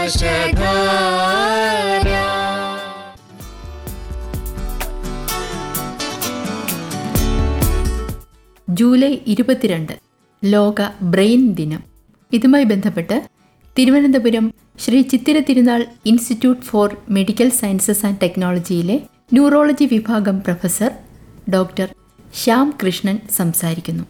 July ഇരുപത്തിരണ്ട് ലോക brain ദിനം ഇതുമായി ബന്ധപ്പെട്ട് Thiruvananthapuram Sree Chithira Thirunal institute for medical sciences and ടെക്നോളജിയിലെ ന്യൂറോളജി വിഭാഗം പ്രൊഫസർ ഡോക്ടർ ശ്യാം കൃഷ്ണൻ സംസാരിക്കുന്നു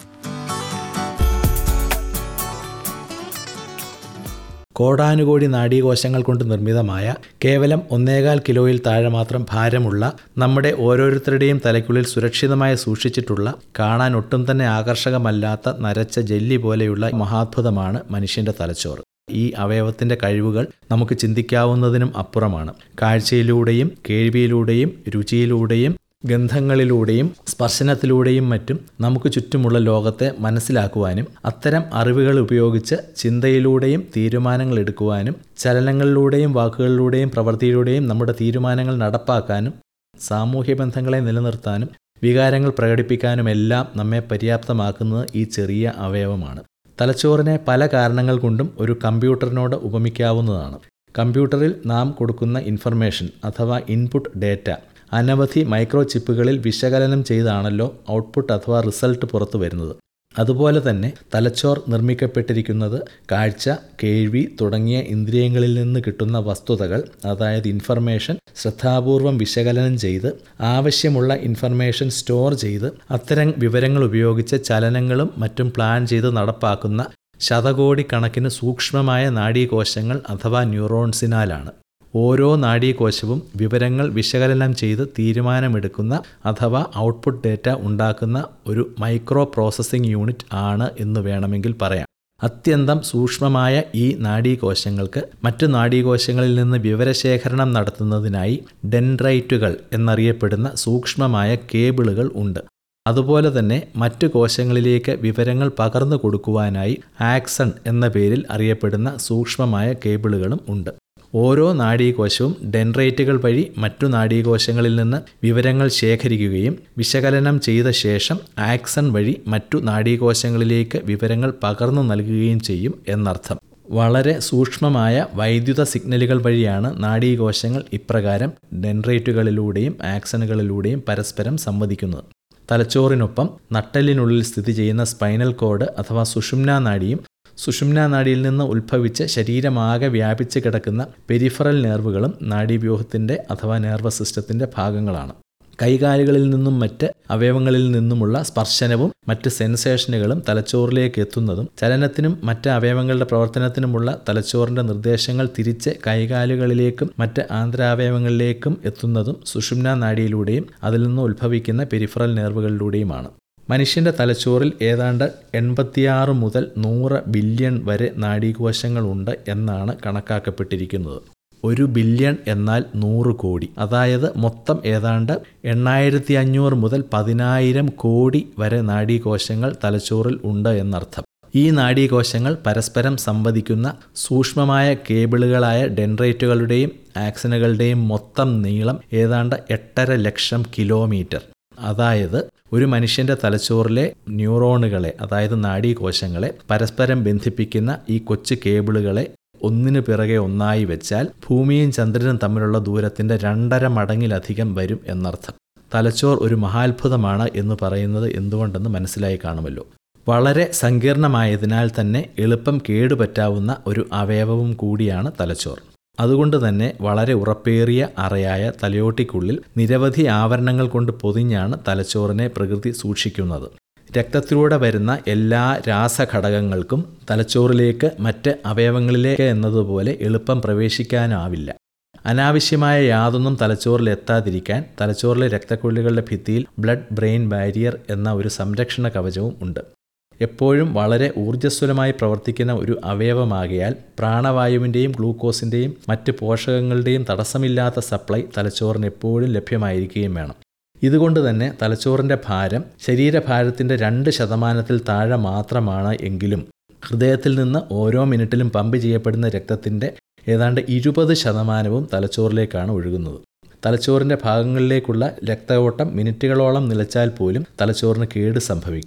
കോടാനുകോടി നാഡീകോശങ്ങൾ കൊണ്ട് നിർമ്മിതമായ കേവലം ഒന്നേകാൽ കിലോയിൽ താഴെ മാത്രം ഭാരമുള്ള നമ്മുടെ ഓരോരുത്തരുടെയും തലയ്ക്കുള്ളിൽ സുരക്ഷിതമായി സൂക്ഷിച്ചിട്ടുള്ള കാണാൻ ഒട്ടും തന്നെ ആകർഷകമല്ലാത്ത നരച്ച ജെല്ലി പോലെയുള്ള മഹാത്ഭുതമാണ് മനുഷ്യന്റെ തലച്ചോറ് ഈ അവയവത്തിന്റെ കഴിവുകൾ നമുക്ക് ചിന്തിക്കാവുന്നതിനും അപ്പുറമാണ് കാഴ്ചയിലൂടെയും കേൾവിയിലൂടെയും രുചിയിലൂടെയും ഗന്ധങ്ങളിലൂടെയും സ്പർശനത്തിലൂടെയും മറ്റും നമുക്ക് ചുറ്റുമുള്ള ലോകത്തെ മനസ്സിലാക്കുവാനും അത്തരം അറിവുകൾ ഉപയോഗിച്ച് ചിന്തയിലൂടെയും തീരുമാനങ്ങൾ എടുക്കുവാനും ചലനങ്ങളിലൂടെയും വാക്കുകളിലൂടെയും പ്രവൃത്തിയിലൂടെയും നമ്മുടെ തീരുമാനങ്ങൾ നടപ്പാക്കാനും സാമൂഹ്യ ബന്ധങ്ങളെ നിലനിർത്താനും വികാരങ്ങൾ പ്രകടിപ്പിക്കാനുമെല്ലാം നമ്മെ പര്യാപ്തമാക്കുന്നത് ഈ ചെറിയ അവയവമാണ് തലച്ചോറിനെ പല കാരണങ്ങൾ കൊണ്ടും ഒരു കമ്പ്യൂട്ടറിനോട് ഉപമിക്കാവുന്നതാണ് കമ്പ്യൂട്ടറിൽ നാം കൊടുക്കുന്ന ഇൻഫർമേഷൻ അഥവാ ഇൻപുട്ട് ഡേറ്റ അനവധി മൈക്രോ ചിപ്പുകളിൽ വിശകലനം ചെയ്താണല്ലോ ഔട്ട്പുട്ട് അഥവാ റിസൾട്ട് പുറത്തു വരുന്നത് അതുപോലെ തന്നെ തലച്ചോർ നിർമ്മിക്കപ്പെട്ടിരിക്കുന്നത് കാഴ്ച കേൾവി തുടങ്ങിയ ഇന്ദ്രിയങ്ങളിൽ നിന്ന് കിട്ടുന്ന വസ്തുതകൾ അതായത് ഇൻഫർമേഷൻ ശ്രദ്ധാപൂർവം വിശകലനം ചെയ്ത് ആവശ്യമുള്ള ഇൻഫർമേഷൻ സ്റ്റോർ ചെയ്ത് അത്തരം വിവരങ്ങൾ ഉപയോഗിച്ച് ചലനങ്ങളും മറ്റും പ്ലാൻ ചെയ്ത് നടപ്പാക്കുന്ന ശതകോടിക്കണക്കിന് സൂക്ഷ്മമായ നാഡീകോശങ്ങൾ അഥവാ ന്യൂറോൺസിനാലാണ് ഓരോ നാഡീകോശവും വിവരങ്ങൾ വിശകലനം ചെയ്ത് തീരുമാനമെടുക്കുന്ന അഥവാ ഔട്ട്പുട്ട് ഡേറ്റ ഉണ്ടാക്കുന്ന ഒരു മൈക്രോ പ്രോസസ്സിംഗ് യൂണിറ്റ് ആണ് എന്ന് വേണമെങ്കിൽ പറയാം അത്യന്തം സൂക്ഷ്മമായ ഈ നാഡീകോശങ്ങൾക്ക് മറ്റു നാഡീകോശങ്ങളിൽ നിന്ന് വിവരശേഖരണം നടത്തുന്നതിനായി ഡെൻഡ്രൈറ്റുകൾ എന്നറിയപ്പെടുന്ന സൂക്ഷ്മമായ കേബിളുകൾ ഉണ്ട് അതുപോലെ തന്നെ മറ്റു കോശങ്ങളിലേക്ക് വിവരങ്ങൾ പകർന്നു കൊടുക്കുവാനായി ആക്സൺ എന്ന പേരിൽ അറിയപ്പെടുന്ന സൂക്ഷ്മമായ കേബിളുകളും ഉണ്ട് ഓരോ നാഡീകോശവും ഡെൻഡ്രൈറ്റുകൾ വഴി മറ്റു നാഡീകോശങ്ങളിൽ നിന്ന് വിവരങ്ങൾ ശേഖരിക്കുകയും വിശകലനം ചെയ്ത ശേഷം ആക്സൺ വഴി മറ്റു നാഡീകോശങ്ങളിലേക്ക് വിവരങ്ങൾ പകർന്നു നൽകുകയും ചെയ്യും എന്നർത്ഥം വളരെ സൂക്ഷ്മമായ വൈദ്യുത സിഗ്നലുകൾ വഴിയാണ് നാഡീകോശങ്ങൾ ഇപ്രകാരം ഡെൻഡ്രൈറ്റുകളിലൂടെയും ആക്സണുകളിലൂടെയും പരസ്പരം സംവദിക്കുന്നത് തലച്ചോറിനൊപ്പം നട്ടലിനുള്ളിൽ സ്ഥിതി ചെയ്യുന്ന സ്പൈനൽ കോഡ് അഥവാ സുഷുമ്ന നാഡിയും സുഷുമ്ന നാഡിയിൽ നിന്ന് ഉത്ഭവിച്ച് ശരീരമാകെ വ്യാപിച്ച് കിടക്കുന്ന പെരിഫറൽ നെർവുകളും നാഡീവ്യൂഹത്തിൻ്റെ അഥവാ നെർവസ് സിസ്റ്റത്തിൻ്റെ ഭാഗങ്ങളാണ് കൈകാലുകളിൽ നിന്നും മറ്റ് അവയവങ്ങളിൽ നിന്നുമുള്ള സ്പർശനവും മറ്റ് സെൻസേഷനുകളും തലച്ചോറിലേക്ക് എത്തുന്നതും ചലനത്തിനും മറ്റ് അവയവങ്ങളുടെ പ്രവർത്തനത്തിനുമുള്ള തലച്ചോറിൻ്റെ നിർദ്ദേശങ്ങൾ തിരിച്ച് കൈകാലുകളിലേക്കും മറ്റ് ആന്തരാവയവങ്ങളിലേക്കും എത്തുന്നതും സുഷുമ്ന നാഡിയിലൂടെയും അതിൽ നിന്ന് ഉത്ഭവിക്കുന്ന പെരിഫറൽ നെർവുകളിലൂടെയുമാണ് മനുഷ്യൻ്റെ തലച്ചോറിൽ ഏതാണ്ട് എൺപത്തിയാറ് മുതൽ നൂറ് ബില്യൺ വരെ നാഡീകോശങ്ങളുണ്ട് എന്നാണ് കണക്കാക്കപ്പെട്ടിരിക്കുന്നത് ഒരു ബില്യൺ എന്നാൽ നൂറ് കോടി അതായത് മൊത്തം ഏതാണ്ട് എണ്ണായിരത്തി അഞ്ഞൂറ് മുതൽ പതിനായിരം കോടി വരെ നാഡീകോശങ്ങൾ തലച്ചോറിൽ ഉണ്ട് എന്നർത്ഥം ഈ നാഡീകോശങ്ങൾ പരസ്പരം സംവദിക്കുന്ന സൂക്ഷ്മമായ കേബിളുകളായ ഡെൻഡ്രൈറ്റുകളുടെയും ആക്സിനുകളുടെയും മൊത്തം നീളം ഏതാണ്ട് എട്ടര ലക്ഷം കിലോമീറ്റർ അതായത് ഒരു മനുഷ്യന്റെ തലച്ചോറിലെ ന്യൂറോണുകളെ അതായത് നാഡീകോശങ്ങളെ പരസ്പരം ബന്ധിപ്പിക്കുന്ന ഈ കൊച്ചു കേബിളുകളെ ഒന്നിനു പിറകെ ഒന്നായി വെച്ചാൽ ഭൂമിയും ചന്ദ്രനും തമ്മിലുള്ള ദൂരത്തിന്റെ രണ്ടര മടങ്ങിലധികം വരും എന്നർത്ഥം തലച്ചോർ ഒരു മഹാത്ഭുതമാണ് എന്ന് പറയുന്നത് എന്തുകൊണ്ടെന്ന് മനസ്സിലായി കാണുമല്ലോ വളരെ സങ്കീർണമായതിനാൽ തന്നെ എളുപ്പം കേടുപറ്റാവുന്ന ഒരു അവയവവും കൂടിയാണ് തലച്ചോർ അതുകൊണ്ട് തന്നെ വളരെ ഉറപ്പേറിയ അറയായ തലയോട്ടിക്കുള്ളിൽ നിരവധി ആവരണങ്ങൾ കൊണ്ട് പൊതിഞ്ഞാണ് തലച്ചോറിനെ പ്രകൃതി സൂക്ഷിക്കുന്നത് രക്തത്തിലൂടെ വരുന്ന എല്ലാ രാസഘടകങ്ങൾക്കും തലച്ചോറിലേക്ക് മറ്റ് അവയവങ്ങളിലേക്ക് എന്നതുപോലെ എളുപ്പം പ്രവേശിക്കാനാവില്ല അനാവശ്യമായ യാതൊന്നും തലച്ചോറിൽ എത്താതിരിക്കാൻ തലച്ചോറിലെ രക്തക്കൊള്ളികളുടെ ഭിത്തിയിൽ ബ്ലഡ് ബ്രെയിൻ ബാരിയർ എന്ന ഒരു സംരക്ഷണ കവചവും ഉണ്ട് എപ്പോഴും വളരെ ഊർജ്ജസ്വലമായി പ്രവർത്തിക്കുന്ന ഒരു അവയവമാകയാൽ പ്രാണവായുവിൻ്റെയും ഗ്ലൂക്കോസിൻ്റെയും മറ്റ് പോഷകങ്ങളുടെയും തടസ്സമില്ലാത്ത സപ്ലൈ തലച്ചോറിന് എപ്പോഴും ലഭ്യമായിരിക്കുകയും വേണം ഇതുകൊണ്ട് തന്നെ തലച്ചോറിൻ്റെ ഭാരം ശരീരഭാരത്തിൻ്റെ രണ്ട് ശതമാനത്തിൽ താഴെ മാത്രമാണ് എങ്കിലും ഹൃദയത്തിൽ നിന്ന് ഓരോ മിനിറ്റിലും പമ്പ് ചെയ്യപ്പെടുന്ന രക്തത്തിൻ്റെ ഏതാണ്ട് ഇരുപത് ശതമാനവും തലച്ചോറിലേക്കാണ് ഒഴുകുന്നത് തലച്ചോറിൻ്റെ ഭാഗങ്ങളിലേക്കുള്ള രക്തഓട്ടം മിനിറ്റുകളോളം നിലച്ചാൽ പോലും തലച്ചോറിന് കേട് സംഭവിക്കും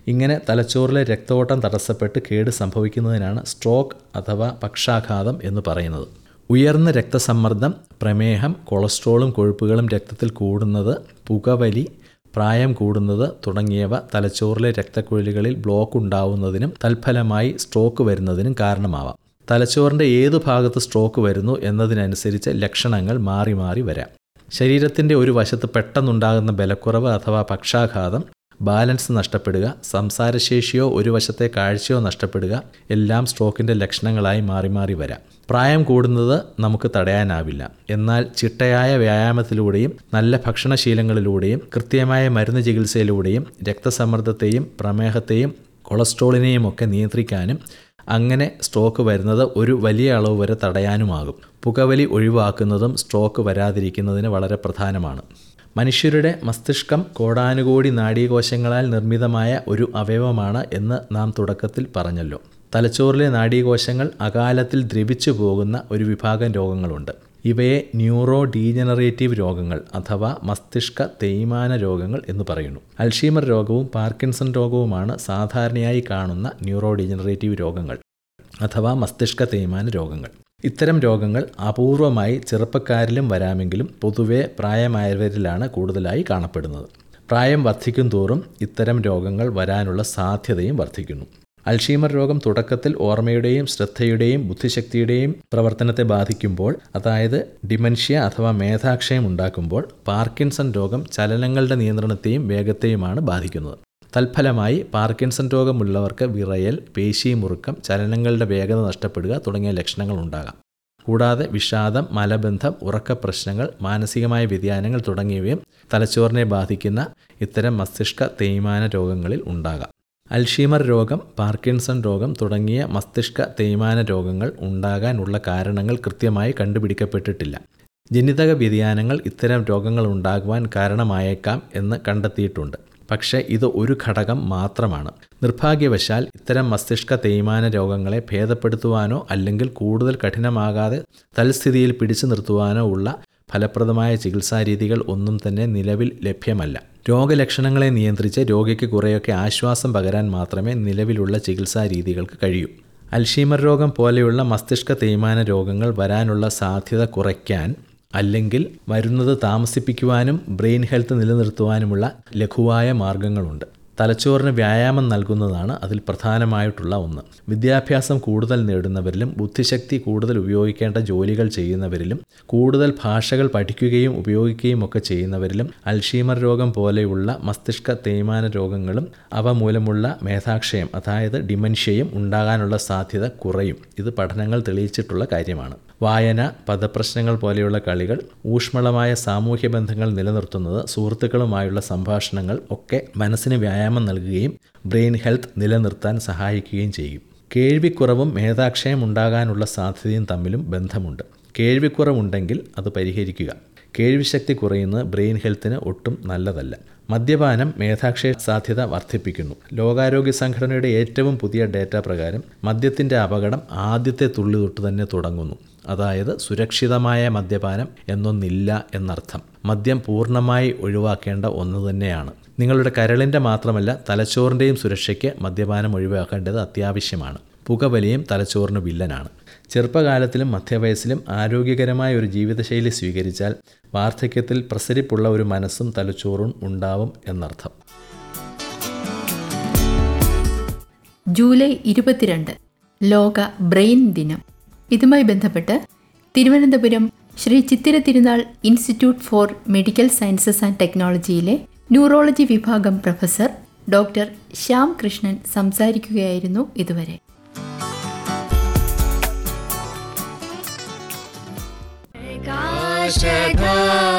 ഇങ്ങനെ തലച്ചോറിലെ രക്തഓട്ടം തടസ്സപ്പെട്ട് കേട് സംഭവിക്കുന്നതിനാണ് സ്ട്രോക്ക് അഥവാ പക്ഷാഘാതം എന്ന് പറയുന്നത് ഉയർന്ന രക്തസമ്മർദ്ദം പ്രമേഹം കൊളസ്ട്രോളും കൊഴുപ്പുകളും രക്തത്തിൽ കൂടുന്നത് പുകവലി പ്രായം കൂടുന്നത് തുടങ്ങിയവ തലച്ചോറിലെ രക്തക്കുഴലുകളിൽ ബ്ലോക്ക് ഉണ്ടാവുന്നതിനും തൽഫലമായി സ്ട്രോക്ക് വരുന്നതിനും കാരണമാവാം തലച്ചോറിൻ്റെ ഏതു ഭാഗത്ത് സ്ട്രോക്ക് വരുന്നു എന്നതിനനുസരിച്ച് ലക്ഷണങ്ങൾ മാറി മാറി വരാം ശരീരത്തിൻ്റെ ഒരു വശത്ത് പെട്ടെന്നുണ്ടാകുന്ന ബലക്കുറവ് അഥവാ പക്ഷാഘാതം ബാലൻസ് നഷ്ടപ്പെടുക സംസാരശേഷിയോ ഒരു വശത്തെ കാഴ്ചയോ നഷ്ടപ്പെടുക എല്ലാം സ്ട്രോക്കിൻ്റെ ലക്ഷണങ്ങളായി മാറി മാറി വരാം പ്രായം കൂടുന്നത് നമുക്ക് തടയാനാവില്ല എന്നാൽ ചിട്ടയായ വ്യായാമത്തിലൂടെയും നല്ല ഭക്ഷണശീലങ്ങളിലൂടെയും കൃത്യമായ മരുന്ന് ചികിത്സയിലൂടെയും രക്തസമ്മർദ്ദത്തെയും പ്രമേഹത്തെയും കൊളസ്ട്രോളിനെയും ഒക്കെ നിയന്ത്രിക്കാനും അങ്ങനെ സ്ട്രോക്ക് വരുന്നത് ഒരു വലിയ അളവ് വരെ തടയാനുമാകും പുകവലി ഒഴിവാക്കുന്നതും സ്ട്രോക്ക് വരാതിരിക്കുന്നതിന് വളരെ പ്രധാനമാണ് മനുഷ്യരുടെ മസ്തിഷ്കം കോടാനുകോടി നാഡീകോശങ്ങളാൽ നിർമ്മിതമായ ഒരു അവയവമാണ് എന്ന് നാം തുടക്കത്തിൽ പറഞ്ഞല്ലോ തലച്ചോറിലെ നാഡീകോശങ്ങൾ അകാലത്തിൽ ദ്രവിച്ചു പോകുന്ന ഒരു വിഭാഗം രോഗങ്ങളുണ്ട് ഇവയെ ന്യൂറോ ഡീജനറേറ്റീവ് രോഗങ്ങൾ അഥവാ മസ്തിഷ്ക തേയ്മാന രോഗങ്ങൾ എന്ന് പറയുന്നു അൽഷീമർ രോഗവും പാർക്കിൻസൺ രോഗവുമാണ് സാധാരണയായി കാണുന്ന ന്യൂറോ ഡീജനറേറ്റീവ് രോഗങ്ങൾ അഥവാ മസ്തിഷ്ക തേയ്മാന രോഗങ്ങൾ ഇത്തരം രോഗങ്ങൾ അപൂർവമായി ചെറുപ്പക്കാരിലും വരാമെങ്കിലും പൊതുവെ പ്രായമായവരിലാണ് കൂടുതലായി കാണപ്പെടുന്നത് പ്രായം വർദ്ധിക്കും തോറും ഇത്തരം രോഗങ്ങൾ വരാനുള്ള സാധ്യതയും വർദ്ധിക്കുന്നു അൽഷീമർ രോഗം തുടക്കത്തിൽ ഓർമ്മയുടെയും ശ്രദ്ധയുടെയും ബുദ്ധിശക്തിയുടെയും പ്രവർത്തനത്തെ ബാധിക്കുമ്പോൾ അതായത് ഡിമൻഷ്യ അഥവാ മേധാക്ഷയം ഉണ്ടാക്കുമ്പോൾ പാർക്കിൻസൺ രോഗം ചലനങ്ങളുടെ നിയന്ത്രണത്തെയും വേഗത്തെയുമാണ് ബാധിക്കുന്നത് തൽഫലമായി പാർക്കിൻസൺ രോഗമുള്ളവർക്ക് വിറയൽ പേശി മുറുക്കം ചലനങ്ങളുടെ വേഗത നഷ്ടപ്പെടുക തുടങ്ങിയ ലക്ഷണങ്ങൾ ഉണ്ടാകാം കൂടാതെ വിഷാദം മലബന്ധം ഉറക്ക പ്രശ്നങ്ങൾ മാനസികമായ വ്യതിയാനങ്ങൾ തുടങ്ങിയവയും തലച്ചോറിനെ ബാധിക്കുന്ന ഇത്തരം മസ്തിഷ്ക തേയ്മാന രോഗങ്ങളിൽ ഉണ്ടാകാം അൽഷീമർ രോഗം പാർക്കിൻസൺ രോഗം തുടങ്ങിയ മസ്തിഷ്ക തേയ്മാന രോഗങ്ങൾ ഉണ്ടാകാനുള്ള കാരണങ്ങൾ കൃത്യമായി കണ്ടുപിടിക്കപ്പെട്ടിട്ടില്ല ജനിതക വ്യതിയാനങ്ങൾ ഇത്തരം രോഗങ്ങൾ ഉണ്ടാകുവാൻ കാരണമായേക്കാം എന്ന് കണ്ടെത്തിയിട്ടുണ്ട് പക്ഷേ ഇത് ഒരു ഘടകം മാത്രമാണ് നിർഭാഗ്യവശാൽ ഇത്തരം മസ്തിഷ്ക തേയ്മാന രോഗങ്ങളെ ഭേദപ്പെടുത്തുവാനോ അല്ലെങ്കിൽ കൂടുതൽ കഠിനമാകാതെ തൽസ്ഥിതിയിൽ പിടിച്ചു നിർത്തുവാനോ ഉള്ള ഫലപ്രദമായ ചികിത്സാരീതികൾ ഒന്നും തന്നെ നിലവിൽ ലഭ്യമല്ല രോഗലക്ഷണങ്ങളെ നിയന്ത്രിച്ച് രോഗിക്ക് കുറേയൊക്കെ ആശ്വാസം പകരാൻ മാത്രമേ നിലവിലുള്ള ചികിത്സാ രീതികൾക്ക് കഴിയൂ അൽഷീമർ രോഗം പോലെയുള്ള മസ്തിഷ്ക തേയ്മാന രോഗങ്ങൾ വരാനുള്ള സാധ്യത കുറയ്ക്കാൻ അല്ലെങ്കിൽ വരുന്നത് താമസിപ്പിക്കുവാനും ബ്രെയിൻ ഹെൽത്ത് നിലനിർത്തുവാനുമുള്ള ലഘുവായ മാർഗങ്ങളുണ്ട് തലച്ചോറിന് വ്യായാമം നൽകുന്നതാണ് അതിൽ പ്രധാനമായിട്ടുള്ള ഒന്ന് വിദ്യാഭ്യാസം കൂടുതൽ നേടുന്നവരിലും ബുദ്ധിശക്തി കൂടുതൽ ഉപയോഗിക്കേണ്ട ജോലികൾ ചെയ്യുന്നവരിലും കൂടുതൽ ഭാഷകൾ പഠിക്കുകയും ഉപയോഗിക്കുകയും ഒക്കെ ചെയ്യുന്നവരിലും അൽഷീമർ രോഗം പോലെയുള്ള മസ്തിഷ്ക തേയ്മാന രോഗങ്ങളും അവ മൂലമുള്ള മേധാക്ഷയം അതായത് ഡിമൻഷ്യയും ഉണ്ടാകാനുള്ള സാധ്യത കുറയും ഇത് പഠനങ്ങൾ തെളിയിച്ചിട്ടുള്ള കാര്യമാണ് വായന പദപ്രശ്നങ്ങൾ പോലെയുള്ള കളികൾ ഊഷ്മളമായ സാമൂഹ്യ ബന്ധങ്ങൾ നിലനിർത്തുന്നത് സുഹൃത്തുക്കളുമായുള്ള സംഭാഷണങ്ങൾ ഒക്കെ മനസ്സിന് വ്യായാമം നൽകുകയും ബ്രെയിൻ ഹെൽത്ത് നിലനിർത്താൻ സഹായിക്കുകയും ചെയ്യും കേൾവിക്കുറവും മേധാക്ഷയം ഉണ്ടാകാനുള്ള സാധ്യതയും തമ്മിലും ബന്ധമുണ്ട് കേൾവിക്കുറവുണ്ടെങ്കിൽ അത് പരിഹരിക്കുക കേൾവിശക്തി കുറയുന്നത് ബ്രെയിൻ ഹെൽത്തിന് ഒട്ടും നല്ലതല്ല മദ്യപാനം മേധാക്ഷയ സാധ്യത വർദ്ധിപ്പിക്കുന്നു ലോകാരോഗ്യ സംഘടനയുടെ ഏറ്റവും പുതിയ ഡേറ്റ പ്രകാരം മദ്യത്തിൻ്റെ അപകടം ആദ്യത്തെ തുള്ളി തൊട്ട് തന്നെ തുടങ്ങുന്നു അതായത് സുരക്ഷിതമായ മദ്യപാനം എന്നൊന്നില്ല എന്നർത്ഥം മദ്യം പൂർണ്ണമായി ഒഴിവാക്കേണ്ട ഒന്ന് തന്നെയാണ് നിങ്ങളുടെ കരളിൻ്റെ മാത്രമല്ല തലച്ചോറിൻ്റെയും സുരക്ഷയ്ക്ക് മദ്യപാനം ഒഴിവാക്കേണ്ടത് അത്യാവശ്യമാണ് പുകവലിയും തലച്ചോറിന് വില്ലനാണ് ചെറുപ്പകാലത്തിലും മധ്യവയസ്സിലും ആരോഗ്യകരമായ ഒരു ജീവിതശൈലി സ്വീകരിച്ചാൽ വാർദ്ധക്യത്തിൽ പ്രസരിപ്പുള്ള ഒരു മനസ്സും തലച്ചോറും ഉണ്ടാവും എന്നർത്ഥം ജൂലൈ ഇരുപത്തിരണ്ട് ലോക ബ്രെയിൻ ദിനം ഇതുമായി ബന്ധപ്പെട്ട് Thiruvananthapuram Sree Chithira Thirunal institute for medical sciences and ടെക്നോളജിയിലെ ന്യൂറോളജി വിഭാഗം പ്രൊഫസർ ഡോക്ടർ ശ്യാം കൃഷ്ണൻ സംസാരിക്കുകയായിരുന്നു ഇതുവരെ Shaka